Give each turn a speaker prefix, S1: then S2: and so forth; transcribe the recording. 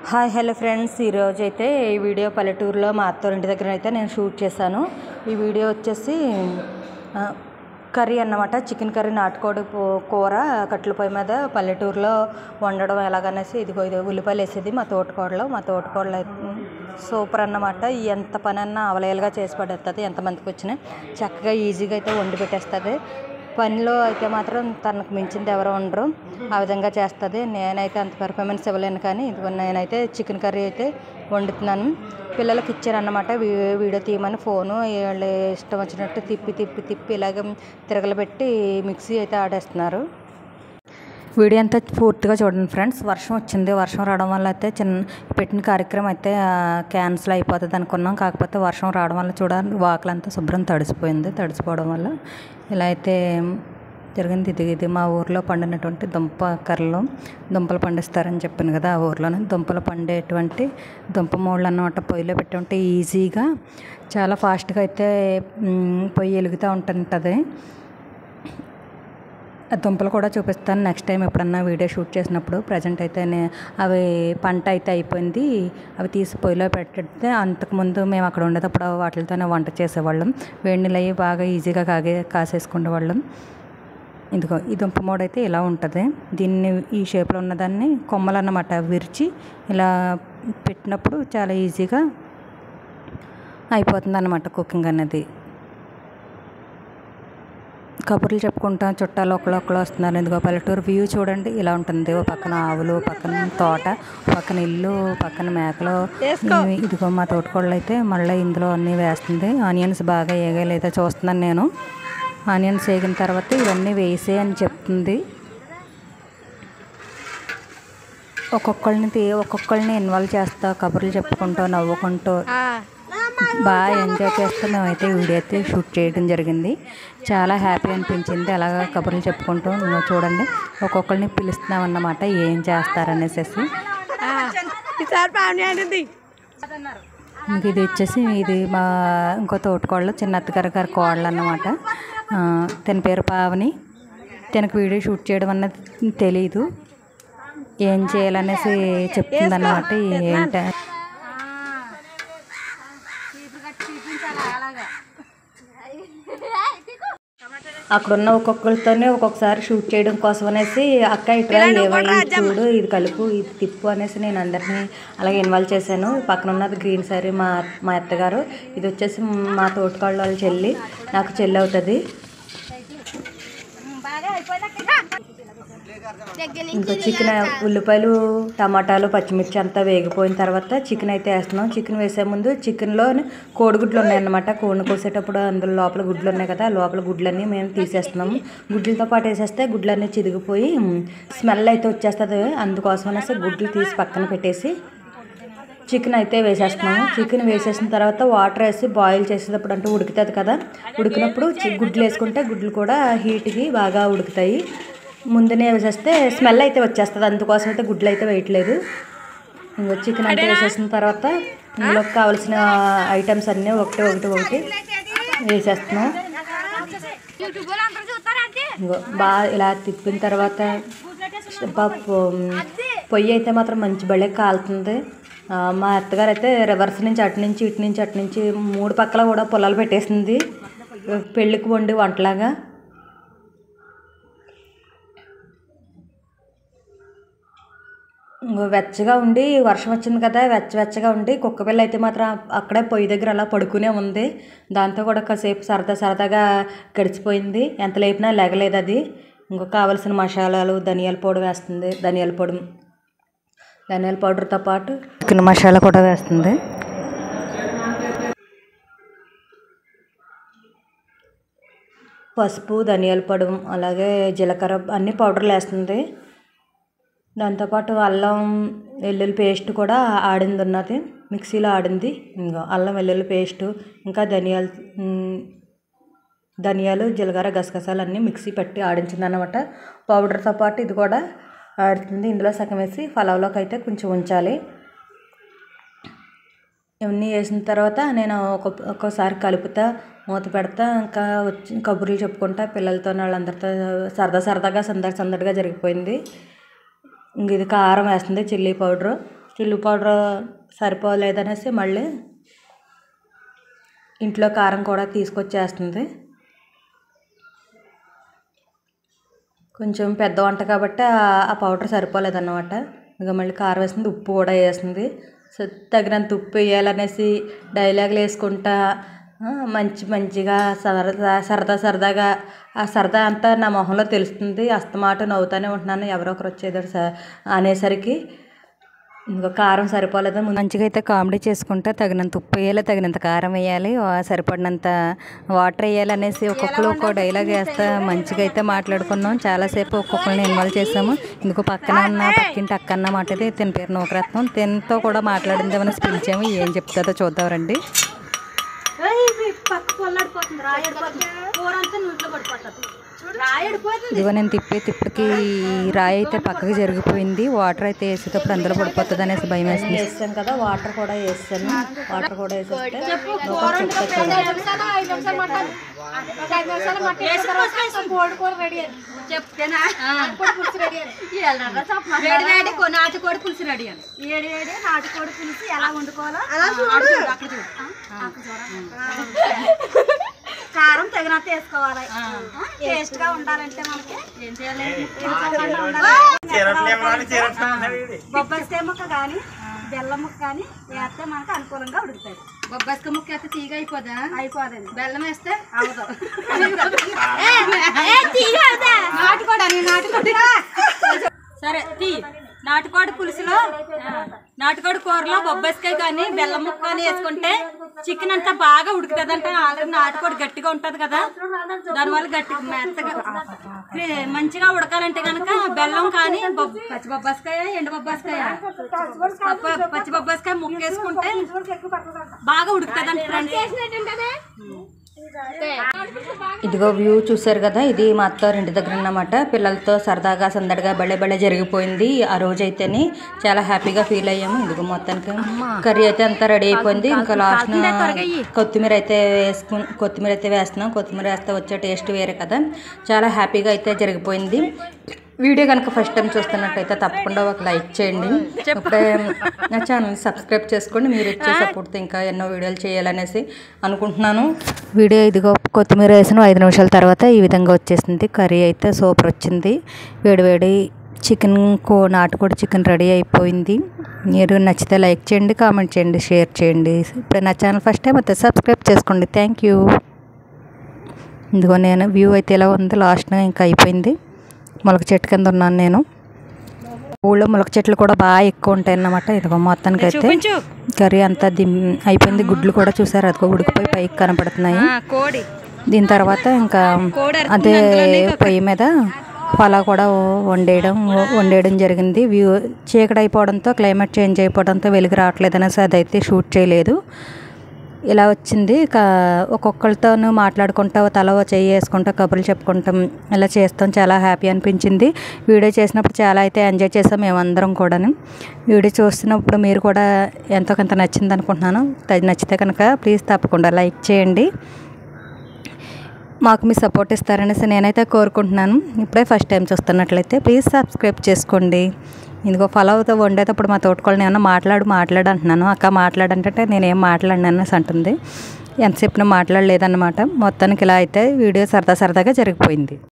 S1: Hi hello friends ఈరోజు అయితే ఈ వీడియో పల్లెటూరులో మా అత్తోళ్ళ ఇంటి దగ్గర అయితే నేను షూట్ చేశాను ఈ వీడియో వచ్చేసి ఆ, కర్రీ అన్నమాట చికెన్ కర్రీ నాటుకోడి పో- కూర కట్టెల పొయ్యి మీద పల్లెటూరులో వండడం ఎలాగనేసి ఇదిగో ఇది ఉల్లిపాయలు వేసేది మా తోటకోడలో మా తోటకోడలు అయితే సూపర్ అన్నమాట ఎంత పని అన్నా అవలేలుగా చేసి పడేస్తుంది ఎంతమందికి వచ్చినా చక్కగా ఈజీగా అయితే వండి పెట్టేస్తుంది పనిలో అయితే మాత్రం తనకు మించింది ఎవరు ఉండరు ఆ విధంగా చేస్తుంది నేనైతే అంత పెర్ఫార్మెన్స్ ఇవ్వలేను కానీ ఇదిగో నేనైతే చికెన్ కర్రీ అయితే వండుతున్నాను పిల్లలకి ఇచ్చారన్నమాట వీ- వీడియో తీయమని ఫోను వాళ్ళు ఇష్టం వచ్చినట్టు తిప్పి తిప్పి తిప్పి ఇలాగ తిరగలబెట్టి మిక్సీ అయితే ఆడేస్తున్నారు వీడియో అంతా పూర్తిగా చూడండి ఫ్రెండ్స్ వర్షం వచ్చింది వర్షం రావడం వల్ల అయితే చిన్న పెట్టిన కార్యక్రమం అయితే క్యాన్సిల్ అయిపోతుంది అనుకున్నాం కాకపోతే వర్షం రావడం వల్ల చూడండి వాకలంతా శుభ్రం తడిసిపోయింది తడిసిపోవడం వల్ల ఇలా అయితే జరిగింది ఇది ఇది మా ఊర్లో పండినటువంటి దుంప కర్రలు దుంపలు పండిస్తారని చెప్పాను కదా ఆ ఊర్లోనే దుంపలు పండేటువంటి దుంప మూళ్ళు అన్నమాట పొయ్యిలో పెట్టుంటే ఈజీగా చాలా ఫాస్ట్గా అయితే మ్, పొయ్యి వెలుగుతూ ఉంటుంటుంది ఆ దుంపలు కూడా చూపిస్తాను నెక్స్ట్ టైం ఎప్పుడన్నా వీడియో షూట్ చేసినప్పుడు ప్రజెంట్ అయితే నే- అవి పంట అయితే అయిపోయింది అవి తీసి పొయ్యిలో పెట్టితే అంతకుముందు మేము అక్కడ ఉండేటప్పుడు వాటితోనే వంట చేసేవాళ్ళం వేడి నీళ్ళు అయ్యి బాగా ఈజీగా కాగే కాసేసుకునేవాళ్ళం ఇదిగో ఈ దుంప మూడ అయితే ఇలా ఉంటుంది దీన్ని ఈ షేప్లో ఉన్నదాన్ని కొమ్మలు అన్నమాట విరిచి ఇలా పెట్టినప్పుడు చాలా ఈజీగా అయిపోతుంది అన్నమాట కుకింగ్ అనేది కబుర్లు చెప్పుకుంటాం చుట్టాలు ఒకళ్ళు వస్తున్నారు ఎందుకో పల్లెటూరు వ్యూ చూడండి ఇలా ఉంటుంది ఓ పక్కన ఆవులు ఓ పక్కన తోట ఓ పక్కన ఇల్లు ఓ పక్కన మేకలు ఇవి- ఇదిగో మా తోటకోళ్ళు అయితే మళ్ళీ ఇందులో అన్నీ వేస్తుంది ఆనియన్స్ బాగా ఏగలేదో చూస్తున్నాను నేను ఆనియన్స్ వేగిన తర్వాత ఇవన్నీ వేసే అని చెప్తుంది ఒక్కొక్కళ్ళని తీ- ఒక్కొక్కళ్ళని ఇన్వాల్వ్ చేస్తా కబుర్లు చెప్పుకుంటూ నవ్వుకుంటూ బాగా ఎంజాయ్ చేస్తూ మేమైతే వీడియో అయితే షూట్ చేయడం జరిగింది చాలా హ్యాపీ అనిపించింది అలాగా కబుర్లు చెప్పుకుంటూ ఇంగో చూడండి ఒక్కొక్కరిని పిలుస్తున్నాం అన్నమాట ఏం చేస్తారనేసి
S2: ఈసారి పావని అంటుంది
S1: ఇంక ఇది వచ్చేసి ఇది మా ఇంకో తోటకోళ్ళు చిన్న అత్తగారి గారి కోడలు అన్నమాట ఆ, తన పేరు పావని తనకు వీడియో షూట్ చేయడం అన్నది తెలీదు ఏం చేయాలనేసి చెప్తుంది అనమాట ఏంట అక్కడున్న ఒక్కొక్కరితోనే ఒక్కొక్కసారి షూట్ చేయడం కోసం అనేసి అక్క ఇట్లా లేవా ఇది చూడు ఇది కలుపు ఇది తిప్పు అనేసి నేను అందరినీ అలాగే ఇన్వాల్వ్ చేశాను పక్కన ఉన్నది గ్రీన్ సారీ మా మా అత్తగారు ఇది వచ్చేసి మా తోటకాళ్ళ వాళ్ళ చెల్లి నాకు చెల్లి అవుతుంది ఇంకా చికెన్ ఉల్లిపాయలు టమాటాలు పచ్చిమిర్చి అంతా వేగిపోయిన తర్వాత చికెన్ అయితే వేస్తున్నాం చికెన్ వేసే ముందు చికెన్లో కోడిగుడ్లు ఉన్నాయన్నమాట కోడిని కోసేటప్పుడు అందులో లోపల గుడ్లు ఉన్నాయి కదా లోపల గుడ్లన్నీ మేము తీసేస్తున్నాము గుడ్లతో పాటు వేసేస్తే గుడ్లన్నీ చిరిగిపోయి స్మెల్ అయితే వచ్చేస్తుంది అందుకోసం అనేసి గుడ్లు తీసి పక్కన పెట్టేసి చికెన్ అయితే వేసేస్తున్నాము చికెన్ వేసేసిన తర్వాత వాటర్ వేసి బాయిల్ చేసేటప్పుడు అంటే ఉడుకుతుంది కదా ఉడికినప్పుడు చి- గుడ్లు వేసుకుంటే గుడ్లు కూడా హీట్కి బాగా ఉడుకుతాయి ముందునే వేసేస్తే స్మెల్ అయితే వచ్చేస్తుంది అందుకోసం అయితే గుడ్లు అయితే వేయట్లేదు ఇంకో చికెన్ అయితే వేసేసిన తర్వాత ఇందులోకి కావాల్సిన ఐటమ్స్ అన్నీ ఒకటి ఒకటి ఒకటి వేసేస్తున్నాం ఇంకో బాగా ఇలా తిప్పిన తర్వాత బా- పొ- పొయ్యి అయితే మాత్రం మంచి బళ్ళే కాలుతుంది ఆ, మా అత్తగారు అయితే రివర్స్ నుంచి అటు నుంచి ఇటు నుంచి అటు నుంచి మూడు పక్కల కూడా పొలాలు పెట్టేసింది పెళ్ళికి వండి వంటలాగా ఇంకో వెచ్చగా ఉండి వర్షం వచ్చింది కదా వెచ్చ వెచ్చగా ఉండి కుక్క పిల్ల అయితే మాత్రం అక్కడే పొయ్యి దగ్గర అలా పడుకునే ఉంది దాంతో కూడా కాసేపు సరదా సరదాగా గడిచిపోయింది ఎంత లేపినా లెగలేదు అది ఇంకో కావలసిన మసాలాలు ధనియాల పొడి వేస్తుంది ధనియాల పొడి ధనియాల పౌడర్తో పాటు చికెన్ మసాలా కూడా వేస్తుంది పసుపు ధనియాల పొడి అలాగే జీలకర్ర అన్ని పౌడర్లు వేస్తుంది దాంతోపాటు అల్లం వెల్లుల్లి పేస్ట్ కూడా ఆడింది ఉన్నది మిక్సీలో ఆడింది ఇంకా అల్లం వెల్లుల్లి పేస్ట్ ఇంకా ధనియాలు ఉమ్, ధనియాలు జీలకర్ర గసగసాలు అన్నీ మిక్సీ పెట్టి ఆడించింది అనమాట పౌడర్తో పాటు ఇది కూడా ఆడుతుంది ఇందులో సగం వేసి పలావ్లోకి అయితే కొంచెం ఉంచాలి ఇవన్నీ వేసిన తర్వాత నేను ఒక ఒక్కోసారి కలుపుతా మూత పెడతా ఇంకా వచ్చి కబుర్లు చెప్పుకుంటా పిల్లలతో వాళ్ళందరితో సరదా సరదాగా సందడి సందడిగా జరిగిపోయింది ఇంక ఇది కారం వేస్తుంది చిల్లీ పౌడరు చిల్లు పౌడర్ సరిపోలేదనేసి మళ్ళీ ఇంట్లో కారం కూడా తీసుకొచ్చేస్తుంది కొంచెం పెద్ద వంట కాబట్టి ఆ- ఆ పౌడర్ సరిపోలేదన్నమాట ఇంకా మళ్ళీ కారం వేసింది ఉప్పు కూడా వేసింది సో తగినంత ఉప్పు వేయాలనేసి డైలాగులు వేసుకుంటా ఆ, మంచి మంచిగా సరదా సరదా సరదాగా ఆ సరదా అంతా నా మొహంలో తెలుస్తుంది అస్తమాట నవ్వుతానే ఉంటున్నాను ఎవరో ఒకరు వచ్చేదారు స అనేసరికి ఇంకా కారం సరిపోలేదు మంచిగా అయితే కామెడీ చేసుకుంటా తగినంత ఉప్పు వేయాలి తగినంత కారం వేయాలి ఆ సరిపడినంత వాటర్ వేయాలి అనేసి ఒక్కొక్కరు ఒక్కో డైలాగ్ వేస్తా మంచిగా అయితే మాట్లాడుకున్నాం చాలాసేపు ఒక్కొక్కరిని ఇన్వాల్వ్ చేసాము ఇందుకు పక్కన ఉన్న పక్కింటి అక్క అన్న మాటది తిన పేరు నూకరత్నం తినతో కూడా మాట్లాడింది అనేసి పిలిచాము ఏం చెప్తుందో చూద్దాం రండి
S2: పక్క పొల్లాడిపోతుంది రాయడిపోతుంది కూర అంతా నూట్లో పడిపోతుంది రాయడిపోతుంది
S1: ఇదిగో నేను తిప్పే తిప్పటికి ఈ రాయి అయితే పక్కకి జరిగిపోయింది వాటర్ అయితే వేసేటప్పుడు అందులో పడిపోతుంది అనేసి భయం వేసింది వేసాను కదా వాటర్ కూడా వేసాను వాటర్ కూడా వేసేస్తే
S2: కూర వండుకో, రెండు ఐదు నిమిషాలు ఐదు నిమిషాలు మటన్ ఒక ఐదు నిమిషాలు మటన్ వేసిన తర్వాత కోడి కూర రెడీ అని చెప్తేనా కోడి పులుసు రెడీ అని వేడి వేడి కొ- నాటుకోడి పులుసు రెడీ అని ఏడి వేడి నాటుకోడి పులుసు ఎలా వండుకోవాలో అలా చూడు అక్కడ చూడు ఆ, అక్కడ చూడు. కారం తగినంత వేసుకోవాలి టేస్ట్ గా ఉండాలంటే మనకి ఏం చేయాలి ఉడకకుండా ఉండాలి. బొబ్బరికాయ ముక్క కానీ బెల్లం ముక్క కానీ వేస్తే మనకు అనుకూలంగా ఉడుకుతాయి
S3: బొబ్బాస్క ముక్క అయితే తీగ అయిపోదా
S2: అయిపోదండి
S3: బెల్లం వేస్తే
S2: అవదు నాటుకోడా నీ నాటుకోడి సరే తీ నాటుకోడి పులుసులో నాటుకోడి కూరలో బొబ్బస్కాయ కానీ బెల్లం ముక్క కానీ వేసుకుంటే చికెన్ అంతా బాగా ఉడుకుతుంది అంటే ఆల్రెడీ నాటుకోడి గట్టిగా ఉంటది కదా దానివల్ల గట్టి మెత్తగా క్రి- మంచిగా ఉడకాలంటే కనుక బెల్లం కానీ బొబ్బ- పచ్చి బొబ్బస్కాయ ఎండు బొబ్బస్కాయ పప్ప- పచ్చి బొబ్బస్కాయ ముక్క వేసుకుంటే బాగా ఉడుకుతుంది అంటే
S1: ఇదిగో వ్యూ చూసారు కదా ఇది మా అత్తారింటి దగ్గర అన్నమాట పిల్లలతో సరదాగా సందడిగా బళ్ళే బళ్ళే జరిగిపోయింది ఆ రోజు అయితేనే చాలా హ్యాపీగా ఫీల్ అయ్యాము ఇదిగో మొత్తానికి కర్రీ అయితే అంతా రెడీ అయిపోయింది ఇంకా లాస్ట్ కొత్తిమీర అయితే వేసుకు కొత్తిమీర అయితే వేస్తున్నాం కొత్తిమీర వేస్తే వచ్చే టేస్ట్ వేరే కదా చాలా హ్యాపీగా అయితే జరిగిపోయింది వీడియో కనుక ఫస్ట్ టైం చూస్తున్నట్టయితే తప్పకుండా ఒక లైక్ చేయండి ఇప్పుడే నా ఛానల్ సబ్స్క్రైబ్ చేసుకోండి మీరు ఇచ్చే సపోర్ట్తో ఇంకా ఎన్నో వీడియోలు చేయాలనేసి అనుకుంటున్నాను వీడియో ఇదిగో కొత్తిమీర వేసిన ఐదు నిమిషాల తర్వాత ఈ విధంగా వచ్చేసింది కర్రీ అయితే సూపర్ వచ్చింది వేడివేడి చికెన్ కో నాటుకోడి చికెన్ రెడీ అయిపోయింది మీరు నచ్చితే లైక్ చేయండి కామెంట్ చేయండి షేర్ చేయండి ఇప్పుడు నా ఛానల్ ఫస్ట్ టైం అయితే సబ్స్క్రైబ్ చేసుకోండి థ్యాంక్ యూ ఇదిగో నేను వ్యూ అయితే ఎలా ఉంది లాస్ట్గా ఇంకా అయిపోయింది మొలక చెట్టు కింద ఉన్నాను నేను ఊళ్ళో మొలక చెట్లు కూడా బాగా ఎక్కువ ఉంటాయి అన్నమాట ఇదిగో మొత్తానికి అయితే కర్రీ అంతా దిమ్ అయిపోయింది గుడ్లు కూడా చూసారు అదిగో ఉడికిపోయి పైకి కనపడుతున్నాయి
S2: కోడి
S1: దీని తర్వాత ఇంకా అదే పొయ్యి మీద పలా కూడా వండేయడం వండేయడం జరిగింది వ్యూ చీకటి అయిపోవడంతో క్లైమేట్ చేంజ్ అయిపోవడంతో వెలుగు రావట్లేదు అనేసి అదైతే షూట్ చేయలేదు ఇలా వచ్చింది ఇక ఒక్కొక్కరితోనూ మాట్లాడుకుంటా తల ఓ చెయ్యి వేసుకుంటా కబుర్లు చెప్పుకుంటాం ఇలా చేస్తాం చాలా హ్యాపీ అనిపించింది వీడియో చేసినప్పుడు చాలా అయితే ఎంజాయ్ చేసాం మేమందరం కూడాను వీడియో చూస్తున్నప్పుడు మీరు కూడా ఎంతో కొంత నచ్చింది అనుకుంటున్నాను అది నచ్చితే కనుక ప్లీజ్ తప్పకుండా లైక్ చేయండి మాకు మీ సపోర్ట్ ఇస్తారనేసి నేనైతే కోరుకుంటున్నాను ఇప్పుడే ఫస్ట్ టైం చూస్తున్నట్లయితే ప్లీజ్ సబ్స్క్రైబ్ చేసుకోండి ఇదిగో ఫలవుతో వండేటప్పుడు మా తోటకోళ్ళని ఏమన్నా మాట్లాడు మాట్లాడు అంటున్నాను అక్క మాట్లాడంటే నేనేం మాట్లాడినా అనేసి అంటుంది ఎంతసేపు మాట్లాడలేదన్నమాట మొత్తానికి ఇలా అయితే వీడియో సరదా సరదాగా జరిగిపోయింది